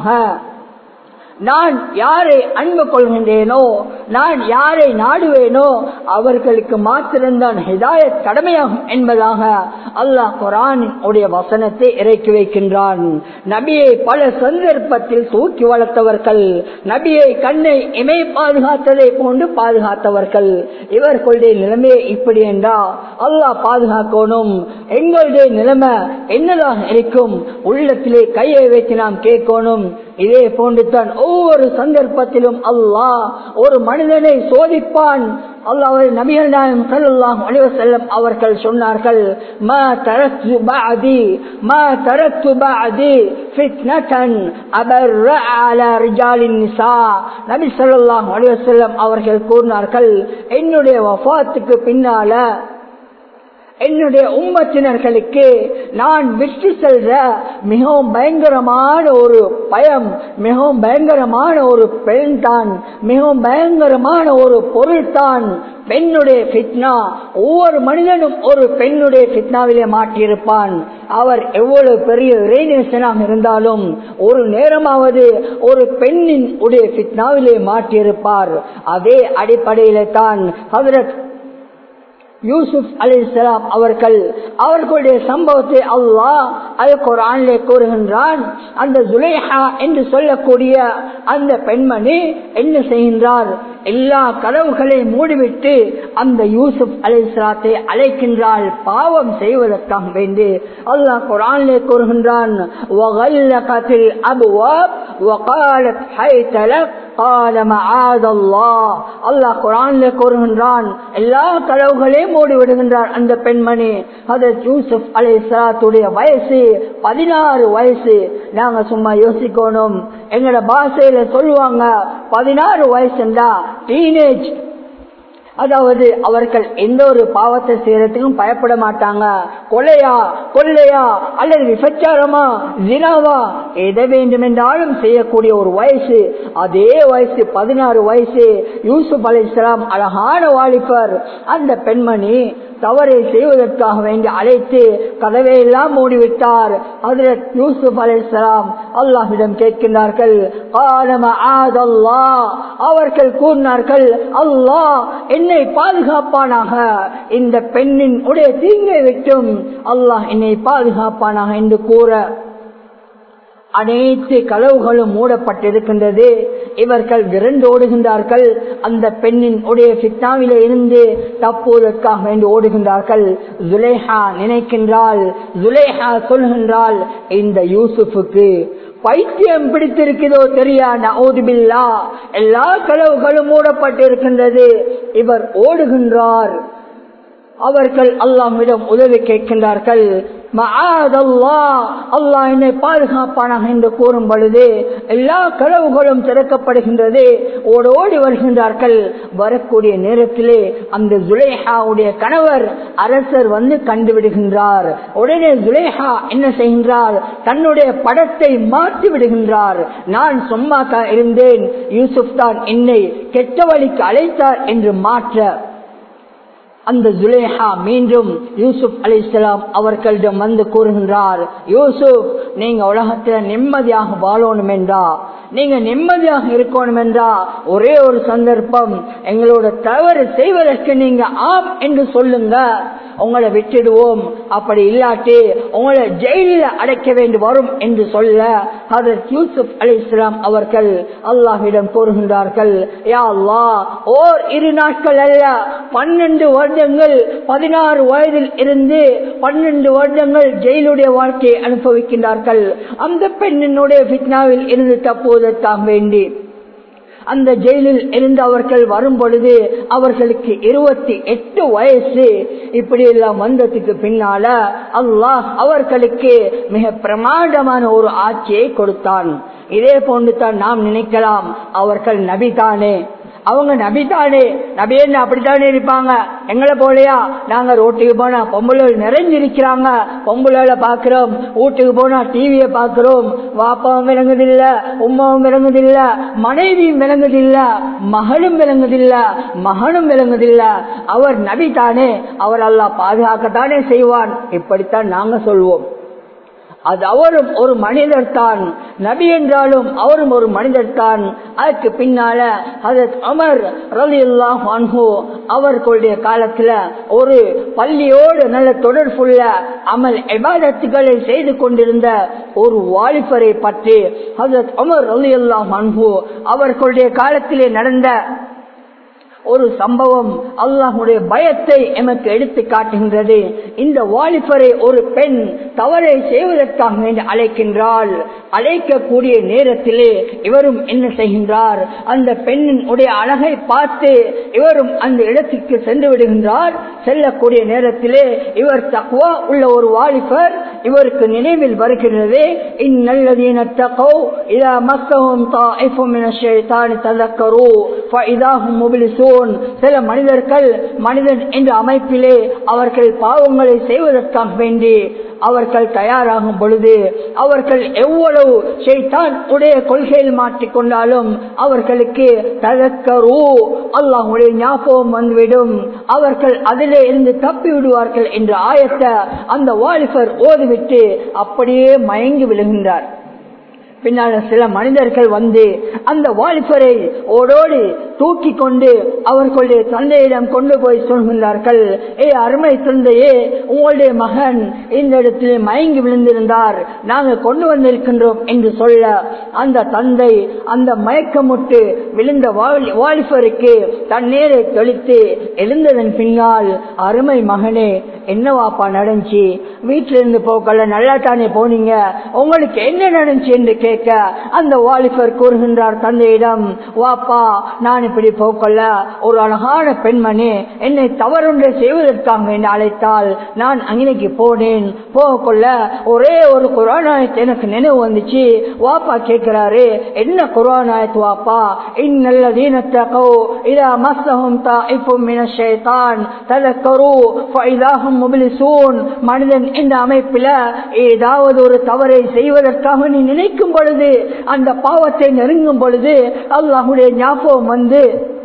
நான் யாரை அன்பு கொள்கின்றேனோ நான் யாரை நாடுவேனோ அவர்களுக்கு மாத்திரம்தான் ஹிதாயத் கடமையாகும் என்பதாக அல்லாஹ் குரானின் உடைய வசனத்தை இறக்கி வைக்கின்றான் நபியை பல சந்தர்ப்பத்தில் தூக்கி வளர்த்தவர்கள் நபியை கண்ணை இமை பாதுகாத்ததை போன்று பாதுகாத்தவர்கள் இவர்களுடைய நிலைமையை இப்படி என்றா அல்லாஹ் பாதுகாக்கணும் எங்களுடைய நிலைமை என்னதாக இருக்கும் உள்ளத்திலே கையை வைத்து நாம் கேட்கணும் இதே போன்று தான் ஒவ்வொரு சந்தர்ப்பத்திலும் அல்லாஹ் ஒரு மனிதனை சோதிப்பான் அல்லாஹ் நபிகள் நாயம் சல்லாஹ் அலிவசல்லம் அவர்கள் சொன்னார்கள் மா தரத்து பாதி மா தரத்து பாதி ஃபித்னதன் அபர்ர அலா ரிஜாலின் நிசா நபி ஸல்லல்லாஹு அலைஹி வஸல்லம் அவர்கள் கூறினார்கள் என்னுடைய வஃபாத்துக்கு பின்னால என்னுடைய உம்மத்தினர்களுக்கு நான் விட்டு செல்ற மிகவும் பயங்கரமான ஒரு பயம் மிகவும் பயங்கரமான ஒரு பெண் தான் மிகவும் பயங்கரமான ஒரு பொருள் தான் பெண்ணுடைய ஃபித்னா ஒவ்வொரு மனிதனும் ஒரு பெண்ணுடைய ஃபித்னாவிலே மாட்டியிருப்பான் அவர் எவ்வளவு பெரிய இறைநேசனாக இருந்தாலும் ஒரு நேரமாவது ஒரு பெண்ணின் உடைய ஃபித்னாவிலே மாட்டியிருப்பார் அதே அடிப்படையிலே தான் ஹதரத் யூசுப் அலி இஸ்லாம் அவர்கள் அவர்களுடைய சம்பவத்தை அல்லாஹ் அது குரானிலே கூறுகின்றான் அந்த ஜுலேஹா என்று சொல்லக்கூடிய அந்த பெண்மணி என்ன செய்கின்றார் எல்லா கதவுகளை மூடிவிட்டு அந்த யூசுப் அலி இஸ்லாத்தை அழைக்கின்றாள் பாவம் செய்வதற்காக வேண்டி அல்லாஹ் குரானிலே கூறுகின்றான் وغلقت الأبواب وقالت حيث لك قال معاذ الله அல்லாஹ் குரானிலே கூறுகின்றான் எல்லா கதவுகளையும் மூடி விடுகின்றார் அந்த பெண்மணி அது யூசுப் அலி இஸ்லாத்துடைய வயசு பதினாறு வயசு நாங்க சும்மா யோசிக்கணும் எங்கட பாஷையில சொல்லுவாங்க பதினாறு வயசுண்டா டீனேஜ் அதாவது அவர்கள் எந்த ஒரு பாவத்தை செய்யறதுக்கும் பயப்பட மாட்டாங்க கொலையா கொள்ளையா அல்லது விபச்சாரமா ஜினாவா எதை வேண்டுமென்றாலும் செய்யக்கூடிய ஒரு வயசு அதே வயசு பதினாறு வயசு யூசுப் அலி இஸ்லாம் அழகான வாலிபர் அந்த பெண்மணி தவறை செய்வதற்காக வேண்டி அழைத்து கதவை எல்லாம் மூடிவிட்டார் அதில் யூசுப் அலி இஸ்லாம் அல்லாஹிடம் கேட்கின்றார்கள் அவர்கள் கூறினார்கள் அல்லாஹ் என்னை பாதுகாப்பானாக இந்த பெண்ணின் உடைய தீங்கை விட்டும் அல்லாஹ் என்னை பாதுகாப்பானாக என்று கூற அனைத்து கதவுகளும் மூடப்பட்டிருக்கின்றது இவர்கள் விரண்டு ஓடுகின்றார்கள் அந்த பெண்ணின் உடைய பித்தாவில இருந்து தப்புவதற்காக வேண்டி ஓடுகின்றார்கள் ஜுலேஹா நினைக்கின்றாள் ஜுலேஹா சொல்கின்றாள் இந்த யூசுஃபுக்கு பைத்தியம் பிடித்திருக்கிறதோ தெரியா நவுதுபில்லா எல்லா கதவுகளும் மூடப்பட்டிருக்கின்றது இவர் ஓடுகின்றார் அவர்கள் அல்லாஹ்விடம் உதவி கேட்கின்றார்கள் அல்லாஹ் என்னை பாதுகாப்பானாக என்று கூறும் பொழுது எல்லா கதவுகளும் திறக்கப்படுகின்றது ஓடோடி வருகின்றார்கள் வரக்கூடிய நேரத்திலே அந்த ஜுலேஹாவுடைய கணவர் அரசர் வந்து கண்டுவிடுகின்றார் உடனே ஜுலேஹா என்ன செய்கின்றார் தன்னுடைய படத்தை மாற்றி விடுகின்றார் நான் சும்மா தான் இருந்தேன் யூசுப் தான் என்னை கெட்ட வழிக்கு அழைத்தார் என்று மாற்ற அந்த ஜுலேஹா மீண்டும் யூசுப் அலி இஸ்லாம் அவர்களிடம் வந்து கூறுகின்றார் யூசுப் நீங்க உலகத்துல நிம்மதியாக வாழணும் என்றா நீங்க நிம்மதியாக இருக்கணும் என்றா ஒரே ஒரு சந்தர்ப்பம் எங்களோட தவறு செய்வதற்கு நீங்க ஆம் என்று சொல்லுங்க உங்களை விட்டுடுவோம் அப்படி இல்லாட்டி உங்களை ஜெயிலில் அடைக்க வேண்டி வரும் என்று சொல்ல அதற்கு யூசுப் அலி இஸ்லாம் அவர்கள் அல்லாஹிடம் கூறுகின்றார்கள் யா அல்லாஹ் ஓர் இரு நாட்கள் அல்ல பன்னெண்டு வருடங்கள் பதினாறு வயதில் இருந்து பன்னெண்டு வருடங்கள் ஜெயிலுடைய வாழ்க்கையை அனுபவிக்கின்றார்கள் அந்த பெண்ணினுடைய பிட்னாவில் இருந்து தப்புவதற்காக வேண்டி அந்த ஜெயிலில் இருந்து அவர்கள் வரும் பொழுது அவர்களுக்கு இருபத்தி எட்டு வயசு இப்படி எல்லாம் வந்ததுக்கு பின்னால அல்லாஹ் அவர்களுக்கு மிக பிரமாண்டமான ஒரு ஆட்சியை கொடுத்தான் இதே போன்று தான் நாம் நினைக்கலாம் அவர்கள் நபிதானே அவங்க நபிதானே நபி என்ன அப்படித்தானே இருப்பாங்க எங்களை போலையா நாங்க ரோட்டுக்கு போனா பொம்பளை நிறைஞ்சிருக்கிறாங்க பொம்பளை பாக்குறோம் வீட்டுக்கு போனா டிவியை பாக்குறோம் வாப்பாவும் விளங்குதில்ல உமாவும் விளங்குதில்ல மனைவியும் விளங்குதில்ல மகளும் விளங்குதில்ல மகனும் விளங்குதில்ல அவர் நபி தானே அவர் எல்லாம் பாதுகாக்கத்தானே செய்வான் இப்படித்தான் நாங்க சொல்வோம் அது அவரும் ஒரு மனிதர் தான் நபி என்றாலும் அவரும் ஒரு மனிதர் தான் அதுக்கு பின்னால ஹசரத் அமர் ரலி அல்லாஹு அவர்களுடைய காலத்துல ஒரு பள்ளியோடு நல்ல தொடர்புள்ள அமல் எபாதத்துகளை செய்து கொண்டிருந்த ஒரு வாலிபரை பற்றி ஹசரத் அமர் ரலி அல்லாஹு அவர்களுடைய காலத்திலே நடந்த ஒரு சம்பவம் அல்லாஹுடைய பயத்தை எமக்கு எடுத்து காட்டுகின்றது இந்த வாலிபரை ஒரு பெண் தவறை செய்வதற்காக வேண்டி அழைக்கின்றாள் அழைக்கக்கூடிய நேரத்திலே இவரும் என்ன செய்கின்றார் அந்த பெண்ணின் உடைய அழகை பார்த்து இவரும் அந்த இடத்துக்கு சென்று விடுகின்றார் செல்லக்கூடிய நேரத்திலே இவர் தக்குவா உள்ள ஒரு வாலிபர் இவருக்கு நினைவில் வருகிறது இந்நல்லதீன தகோ இதா மக்கவும் தாயிஃபும் மின ஷைத்தானி ததக்கரு ஃபஇதாஹும் முபிலிசூன் சில மனிதர்கள் மனிதன் என்ற அமைப்பிலே அவர்கள் பாவங்களை செய்வதற்காக வேண்டி அவர்கள் தயாராகும் பொழுது அவர்கள் எவ்வளவு செய்தான் உடைய கொள்கையில் மாற்றிக்கொண்டாலும் அவர்களுக்கு ததக்கரு அல்லாஹுடைய ஞாபகம் வந்துவிடும் அவர்கள் அதிலே இருந்து தப்பி விடுவார்கள் என்ற ஆயத்தை அந்த வாலிபர் ஓதிவிட்டு அப்படியே மயங்கி விழுகின்றார் பின்னால் சில மனிதர்கள் வந்து அந்த வாலிபரை ஓடோடு தூக்கி கொண்டு அவர்களுடைய தந்தையிடம் கொண்டு போய் சொல்கின்றார்கள் ஏ அருமை தந்தையே உங்களுடைய மகன் இந்த இடத்தில் மயங்கி விழுந்திருந்தார் நாங்கள் கொண்டு வந்திருக்கின்றோம் என்று சொல்ல அந்த தந்தை அந்த மயக்கமுட்டு விழுந்த வாலிபருக்கு தண்ணீரை தெளித்து எழுந்ததன் பின்னால் அருமை மகனே என்னவாப்பா நடந்துச்சு வீட்டில இருந்து போக்கல நல்லா தானே போனீங்க உங்களுக்கு என்ன நடந்துச்சு என்று கேட்க அந்த வாலிபர் கூறுகின்றார் தந்தையிடம் வாப்பா நான் இப்படி போக்கல ஒரு அழகான பெண்மணி என்னை தவறொன்றை செய்வதற்காக என்று அழைத்தால் நான் அங்கனைக்கு போனேன் போகக்கொள்ள ஒரே ஒரு குரானாயத்து எனக்கு நினைவு வந்துச்சு வாப்பா கேட்கிறாரு என்ன குரானாயத்து வாப்பா இன்னல்ல தீனத்தகோ இதா மஸ்ஸஹும் தாயிஃபும் மின ஷைத்தான் ததக்கரு ஃபைதாஹும் முபிலிசூன் மனிதன் இந்த அமைப்பில் ஏதாவது ஒரு தவறை செய்வதற்காக நீ நினைக்கும் பொழுது அந்த பாவத்தை நெருங்கும் பொழுது அல்லாஹுடைய ஞாபகம் வந்து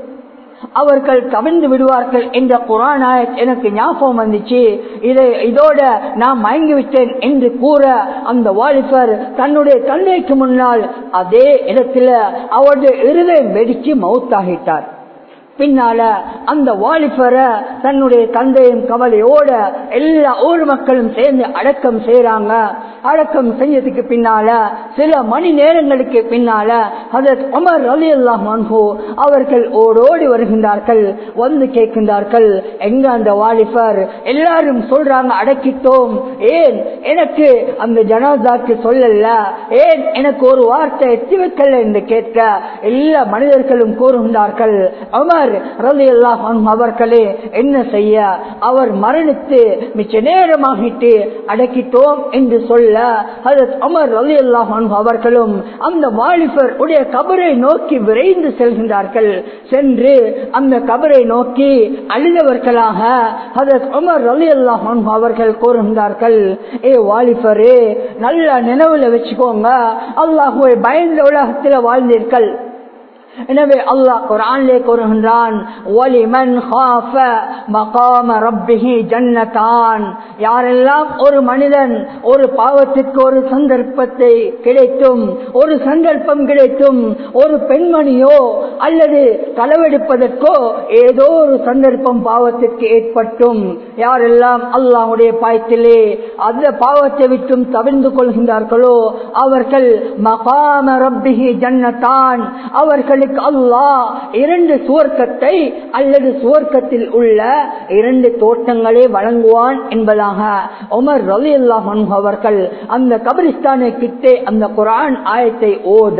அவர்கள் கவிழ்ந்து விடுவார்கள் என்ற குரானாயத் எனக்கு ஞாபகம் வந்துச்சு இதை இதோட நான் மயங்கி விட்டேன் என்று கூற அந்த வாலிபர் தன்னுடைய தந்தைக்கு முன்னால் அதே இடத்துல அவருடைய இருதயம் வெடிச்சு மவுத்தாகிட்டார் பின்னால அந்த வாலிபரை தன்னுடைய தந்தையும் கவலையோட எல்லா ஊர் மக்களும் சேர்ந்து அடக்கம் செய்யறாங்க அடக்கம் செய்யறதுக்கு பின்னால சில மணி நேரங்களுக்கு பின்னால ஹதரத் உமர் அலி அல்லாஹ் அவர்கள் ஓடோடி வருகின்றார்கள் வந்து கேட்கின்றார்கள் எங்க அந்த வாலிபர் எல்லாரும் சொல்றாங்க அடக்கிட்டோம் ஏன் எனக்கு அந்த ஜனாதாக்கு சொல்லல ஏன் எனக்கு ஒரு வார்த்தை எத்தி வைக்கல என்று கேட்க எல்லா மனிதர்களும் கூறுகின்றார்கள் அமர் ரலி அல்லாஹ் அவர்களே என்ன செய்ய அவர் மரணித்து மிச்ச நேரமாகிட்டு அடக்கிட்டோம் என்று சொல்ல ஹதரத் உமர் ரலி அல்லாஹ் அவர்களும் அந்த வாலிபர் உடைய கபரை நோக்கி விரைந்து செல்கின்றார்கள் சென்று அந்த கபரை நோக்கி அழுதவர்களாக ஹதரத் உமர் ரலி அல்லாஹ் அவர்கள் கூறுகின்றார்கள் ஏ வாலிபரே நல்ல நினைவுல வச்சுக்கோங்க அல்லாஹுவை பயந்த உலகத்தில் வாழ்ந்தீர்கள் எனவே அல்லாஹ் குரானிலே கூறுகின்றான் ஒலிமன் ஹாஃப மகாம ரப்பிஹி ஜன்னதான் யாரெல்லாம் ஒரு மனிதன் ஒரு பாவத்திற்கு ஒரு சந்தர்ப்பத்தை கிடைத்தும் ஒரு சந்தர்ப்பம் கிடைத்தும் ஒரு பெண்மணியோ அல்லது களவெடுப்பதற்கோ ஏதோ ஒரு சந்தர்ப்பம் பாவத்திற்கு ஏற்பட்டும் யாரெல்லாம் அல்லாஹுடைய பாயத்திலே அந்த பாவத்தை விட்டும் தவிர்ந்து கொள்கின்றார்களோ அவர்கள் மகாம ரப்பிஹி ஜன்னதான் அவர்கள் அவர்களுக்கு அல்லாஹ் இரண்டு சுவர்க்கத்தை அல்லது சுவர்க்கத்தில் உள்ள இரண்டு தோட்டங்களை வழங்குவான் என்பதாக உமர் ரலி அல்லாஹ் அவர்கள் அந்த கபிரிஸ்தானை கிட்டே அந்த குரான் ஆயத்தை ஓத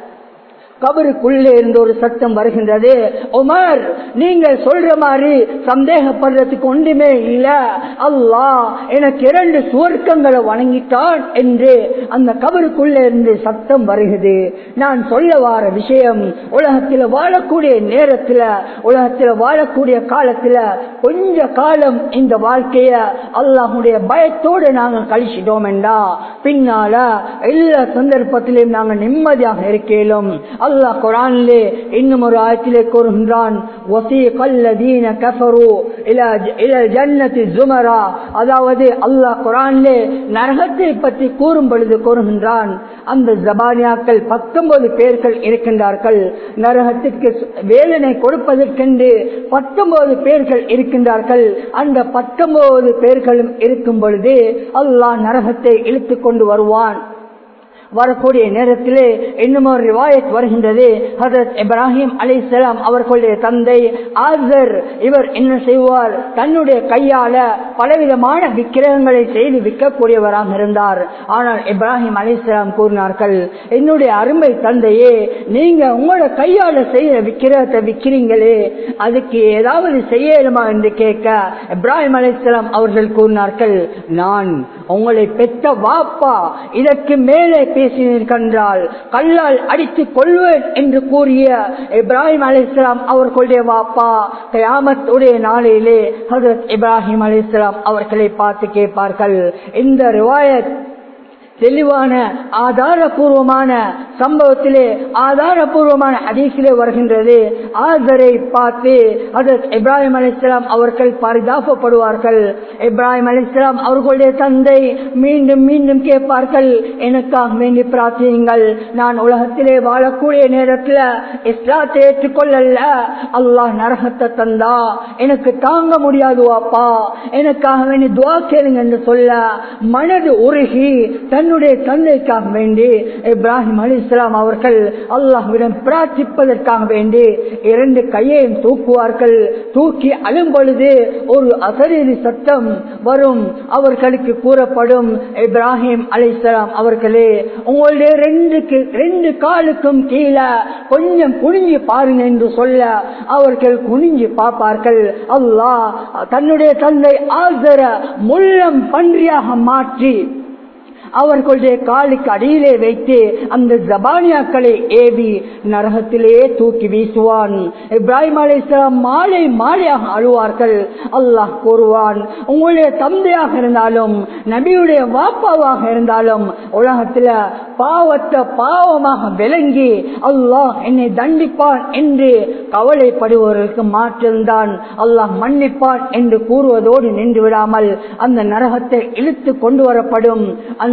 கபருக்குள்ளே இருந்து ஒரு சத்தம் வருகின்றது உமர் நீங்கள் சொல்ற மாதிரி சந்தேகப்படுறதுக்கு ஒன்றுமே இல்ல அல்லாஹ் எனக்கு இரண்டு சுவர்க்கங்களை வணங்கிட்டான் என்று அந்த கபருக்குள்ளே இருந்து சத்தம் வருகிறது நான் சொல்ல வார விஷயம் உலகத்தில் வாழக்கூடிய நேரத்தில் உலகத்தில் வாழக்கூடிய காலத்தில் கொஞ்ச காலம் இந்த வாழ்க்கைய அல்லாஹுடைய பயத்தோடு நாங்கள் கழிச்சிட்டோம் என்றா பின்னால எல்லா சந்தர்ப்பத்திலும் நாங்கள் நிம்மதியாக இருக்கலும் அல்லாஹ் குரானிலே இன்னும் ஒரு ஆயத்திலே கூறுகின்றான் அதாவது அல்லாஹ் குரானிலே நரகத்தை பற்றி கூறும் பொழுது கூறுகின்றான் அந்த ஜபானியாக்கள் பத்தொன்பது பேர்கள் இருக்கின்றார்கள் நரகத்திற்கு வேதனை கொடுப்பதற்கென்று பத்தொன்பது பேர்கள் இருக்கின்றார்கள் அந்த பத்தொன்பது பேர்களும் இருக்கும் பொழுது அல்லாஹ் நரகத்தை இழுத்து கொண்டு வருவான் வரக்கூடிய நேரத்திலே இன்னும் ஒரு ரிவாயத் வருகின்றது ஹசரத் இப்ராஹிம் அலி அவர்களுடைய தந்தை ஆசர் இவர் என்ன செய்வார் தன்னுடைய கையால பலவிதமான விக்கிரகங்களை செய்து விற்கக்கூடியவராக இருந்தார் ஆனால் இப்ராஹிம் அலி கூறினார்கள் என்னுடைய அருமை தந்தையே நீங்க உங்களோட கையால செய்த விக்கிரகத்தை விற்கிறீங்களே அதுக்கு ஏதாவது செய்யலுமா என்று கேட்க இப்ராஹிம் அலி அவர்கள் கூறினார்கள் நான் உங்களை பெற்ற வாப்பா இதற்கு மேலே பேசினீர்கள் கல்லால் அடித்துக் கொள்வேன் என்று கூறிய இப்ராஹிம் அலி இஸ்லாம் அவர்களுடைய வாப்பா கயாமத்துடைய நாளிலே ஹசரத் இப்ராஹிம் அலி இஸ்லாம் அவர்களை பார்த்து கேட்பார்கள் இந்த ரிவாயத் தெளிவான ஆதாரபூர்வமான சம்பவத்திலே ஆதாரபூர்வமான ஹதீஸிலே வருகின்றது ஆதரை பார்த்து அதற்கு இப்ராஹிம் அலிஸ்லாம் அவர்கள் பரிதாபப்படுவார்கள் இப்ராஹிம் அலிஸ்லாம் அவர்களுடைய தந்தை மீண்டும் மீண்டும் கேட்பார்கள் எனக்காக வேண்டி பிரார்த்தியுங்கள் நான் உலகத்திலே வாழக்கூடிய நேரத்தில் இஸ்லாத்தை ஏற்றுக்கொள்ளல அல்லாஹ் நரகத்தை தந்தா எனக்கு தாங்க முடியாது வாப்பா எனக்காக வேண்டி துவா கேளுங்க என்று சொல்ல மனது உருகி தன்னுடைய தந்தைக்காக வேண்டி இப்ராஹிம் அலி இஸ்லாம் அவர்கள் அல்லாஹ்விடம் பிரார்த்திப்பதற்காக வேண்டி இரண்டு கையையும் தூக்குவார்கள் தூக்கி அழும் பொழுது ஒரு அசரீரி சத்தம் வரும் அவர்களுக்கு கூறப்படும் இப்ராஹிம் அலி இஸ்லாம் அவர்களே உங்களுடைய ரெண்டுக்கு ரெண்டு காலுக்கும் கீழே கொஞ்சம் குனிஞ்சு பாருங்க என்று சொல்ல அவர்கள் குனிஞ்சு பார்ப்பார்கள் அல்லாஹ் தன்னுடைய தந்தை ஆசர முள்ளம் பன்றியாக மாற்றி அவர்களுடைய காலுக்கு அடியிலே வைத்து அந்த ஜபானியாக்களை ஏவி நரகத்திலே தூக்கி வீசுவான் இப்ராஹிம் அலிஸ்லாம் மாலை மாலையாக அழுவார்கள் அல்லாஹ் கூறுவான் உங்களுடைய தந்தையாக இருந்தாலும் நபியுடைய வாப்பாவாக இருந்தாலும் உலகத்துல பாவத்தை பாவமாக விளங்கி அல்லாஹ் என்னை தண்டிப்பான் என்று கவலைப்படுபவர்களுக்கு மாற்றிருந்தான் அல்லாஹ் மன்னிப்பான் என்று கூறுவதோடு நின்று விடாமல் அந்த நரகத்தை இழுத்து கொண்டு வரப்படும் அந்த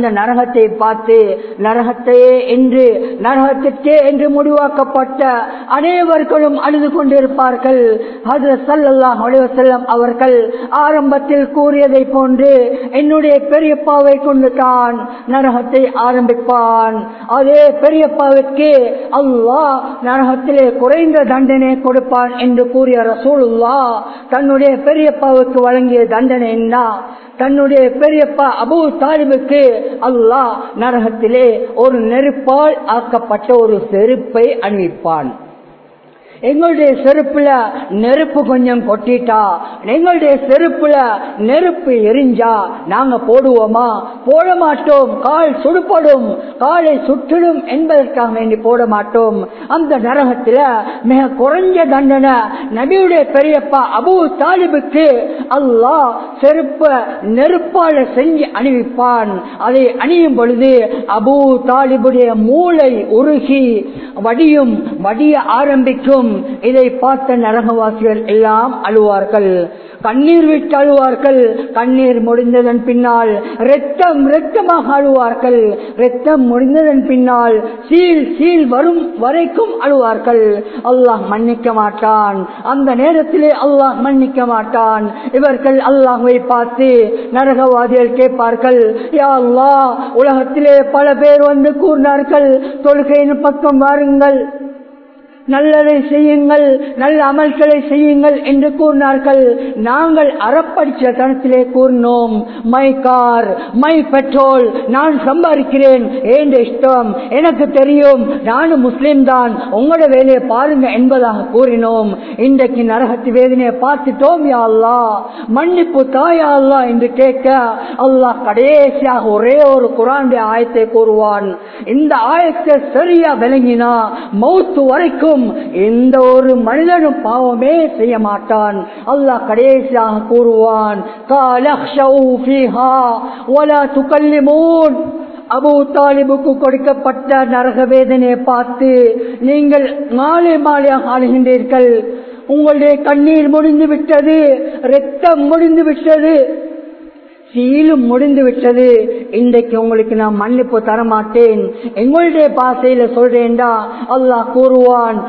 அந்த நரகத்தை பார்த்து நரகத்தையே என்று நரகத்திற்கே என்று முடிவாக்கப்பட்ட அனைவர்களும் அழுது கொண்டிருப்பார்கள் அது சல்லல்லாஹ் செல்லம் அவர்கள் ஆரம்பத்தில் கூறியதை போன்று என்னுடைய பெரியப்பாவை கொண்டு தான் நரகத்தை ஆரம்பிப்பான் அதே பெரியப்பாவிற்கு அல்லாஹ் நரகத்திலே குறைந்த தண்டனை கொடுப்பான் என்று கூறிய ரசூலுல்லா தன்னுடைய பெரியப்பாவுக்கு வழங்கிய தண்டனை என்ன தன்னுடைய பெரியப்பா அபு தாலிபுக்கு அல்லாஹ் நரகத்திலே ஒரு நெருப்பால் ஆக்கப்பட்ட ஒரு செருப்பை அணிவிப்பான் எங்களுடைய செருப்புல நெருப்பு கொஞ்சம் கொட்டிட்டா எங்களுடைய செருப்புல நெருப்பு எரிஞ்சா நாங்க போடுவோமா போட மாட்டோம் கால் சுடுபடும் காலை சுற்றிடும் என்பதற்காக வேண்டி போட மாட்டோம் அந்த நரகத்துல மிக குறைஞ்ச தண்டனை நபியுடைய பெரியப்பா அபு தாலிபுக்கு அல்லாஹ் செருப்ப நெருப்பால செஞ்சு அணிவிப்பான் அதை அணியும் பொழுது அபு தாலிபுடைய மூளை உருகி வடியும் வடிய ஆரம்பிக்கும் இதை பார்த்த நரகவாசிகள் எல்லாம் அழுவார்கள் கண்ணீர் விட்டு அழுவார்கள் கண்ணீர் முடிந்ததன் பின்னால் ரத்தம் ரத்தமாக அழுவார்கள் ரத்தம் முடிந்ததன் பின்னால் சீல் சீல் வரும் வரைக்கும் அழுவார்கள் அல்லாஹ் மன்னிக்க மாட்டான் அந்த நேரத்திலே அல்லாஹ் மன்னிக்க மாட்டான் இவர்கள் அல்லாஹுவை பார்த்து நரகவாதிகள் கேட்பார்கள் யா அல்லாஹ் உலகத்திலே பல பேர் வந்து கூறினார்கள் தொழுகையின் பக்கம் வாருங்கள் நல்லதை செய்யுங்கள் நல்ல அமல்களை செய்யுங்கள் என்று கூறினார்கள் நாங்கள் அறப்படிச்ச தனத்திலே கூறினோம் மை கார் மை பெட்ரோல் நான் சம்பாதிக்கிறேன் ஏன் இஷ்டம் எனக்கு தெரியும் நானும் முஸ்லீம் தான் உங்களோட வேலையை பாருங்க என்பதாக கூறினோம் இன்றைக்கு நரகத்து வேதனையை பார்த்துட்டோம் யா அல்லா மன்னிப்பு தாயா அல்லா என்று கேட்க அல்லாஹ் கடைசியாக ஒரே ஒரு குரானுடைய ஆயத்தை கூறுவான் இந்த ஆயத்தை சரியா விளங்கினா மௌத்து வரைக்கும் எந்த ஒரு மனிதனும் பாவமே செய்ய மாட்டான் அல்லாஹ் கடைசியாக கூறுவான் அபு தாலிபுக்கு கொடுக்கப்பட்ட நரக வேதனையை பார்த்து நீங்கள் மாலை மாலையாக ஆளுகின்றீர்கள் உங்களுடைய கண்ணீர் முடிந்து விட்டது ரத்தம் முடிந்து விட்டது சீலும் முடிந்து விட்டது இன்றைக்கு உங்களுக்கு நான் மன்னிப்பு தர மாட்டேன் எங்களுடைய பாசையில சொல்றேன்டா அல்லாஹ் கூறுவான்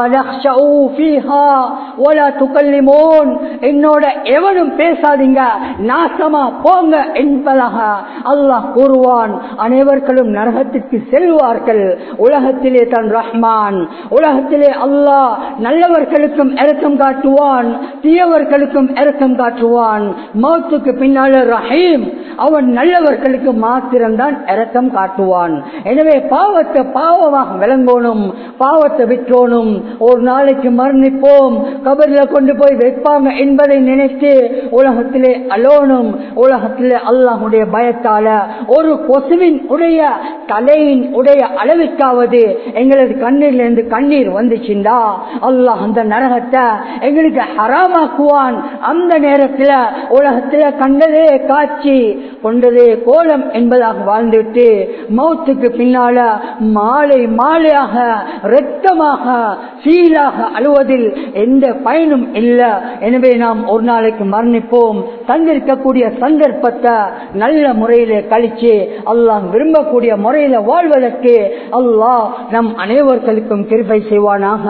என்னோட எவனும் பேசாதீங்க நாசமா போங்க என்பதாக அல்லாஹ் கூறுவான் அனைவர்களும் நரகத்திற்கு செல்வார்கள் உலகத்திலே தன் ரஹ்மான் உலகத்திலே அல்லாஹ் நல்லவர்களுக்கும் இறக்கம் காட்டுவான் தீயவர்களுக்கும் இறக்கம் காட்டுவான் மௌத்துக்கு பின்னால ரஹீம் அவன் நல்லவர்களுக்கு மாத்திரம்தான் இரக்கம் காட்டுவான் எனவே பாவத்தை பாவமாக விளங்கணும் பாவத்தை விற்றோனும் ஒரு நாளைக்கு மரணிப்போம் கபரில கொண்டு போய் வைப்பாங்க என்பதை நினைத்து உலகத்திலே அலோனும் உலகத்திலே அல்லாஹுடைய பயத்தால ஒரு கொசுவின் உடைய தலையின் உடைய அளவிற்காவது எங்களது கண்ணீர்ல இருந்து கண்ணீர் வந்துச்சுண்டா அல்லாஹ் அந்த நரகத்தை எங்களுக்கு ஹராமாக்குவான் அந்த நேரத்தில் உலகத்தில் கண்டதே காட்சி கொண்டதே கோலம் என்பதாக வாழ்ந்துவிட்டு மௌத்துக்கு பின்னால மாலை மாலையாக இரத்தமாக சீலாக அழுவதில் எந்த பயனும் இல்லை எனவே நாம் ஒரு நாளைக்கு மரணிப்போம் தந்திருக்கக்கூடிய சந்தர்ப்பத்தை நல்ல முறையில கழிச்சு அல்லாஹ் விரும்பக்கூடிய முறையில வாழ்வதற்கு அல்லாஹ் நம் அனைவர்களுக்கும் கிருபை செய்வானாக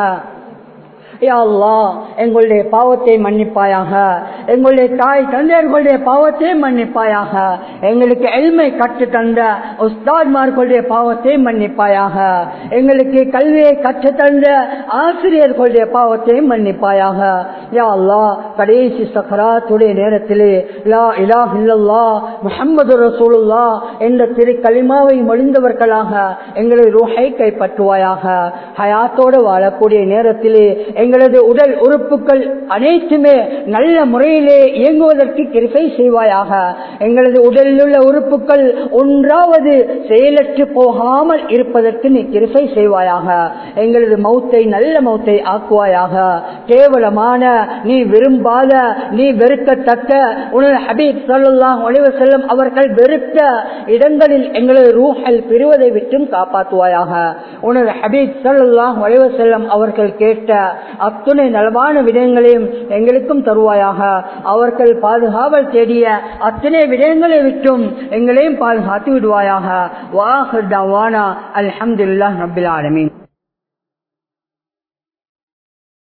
எங்களுடைய பாவத்தை மன்னிப்பாயாக எங்களுடைய தாய் தந்தையர்களுடைய பாவத்தை மன்னிப்பாயாக எங்களுக்கு எளிமை கற்று தந்த உஸ்தாத்மார்களுடைய பாவத்தை மன்னிப்பாயாக எங்களுக்கு கல்வியை கற்று தந்த ஆசிரியர்களுடைய பாவத்தை மன்னிப்பாயாக யா அல்லா கடைசி சக்கராத்துடைய நேரத்திலே லா இலா இல்லல்லா முஹம்மது ரசூலுல்லா என்ற திரு களிமாவை மொழிந்தவர்களாக எங்களது ரூஹை கைப்பற்றுவாயாக ஹயாத்தோடு வாழக்கூடிய நேரத்திலே எங்களது உடல் உறுப்புகள் அனைத்துமே நல்ல முறையிலே இயங்குவதற்கு கிருப்பை செய்வாயாக எங்களது உடலில் உள்ள உறுப்புகள் ஒன்றாவது செயலற்று போகாமல் இருப்பதற்கு நீ கிருப்பை செய்வாயாக எங்களது மௌத்தை நல்ல மௌத்தை ஆக்குவாயாக கேவலமான நீ விரும்பாத நீ வெறுக்கத்தக்க உனது ஹபீப் சல்லாஹ் ஒளிவு செல்லும் அவர்கள் வெறுத்த இடங்களில் எங்களது ரூஹல் பெறுவதை விட்டும் காப்பாற்றுவாயாக உனது ஹபீப் சல்லாஹ் ஒளிவு செல்லும் அவர்கள் கேட்ட அத்துணை நலவான விடயங்களையும் எங்களுக்கும் தருவாயாக அவர்கள் பாதுகாவல் தேடிய அத்தனை விடயங்களை விட்டும் எங்களையும் பாதுகாத்து விடுவாயாக வாஹர் தவானா அல்ஹம்துலில்லாஹ் ரப்பில் ஆலமீன்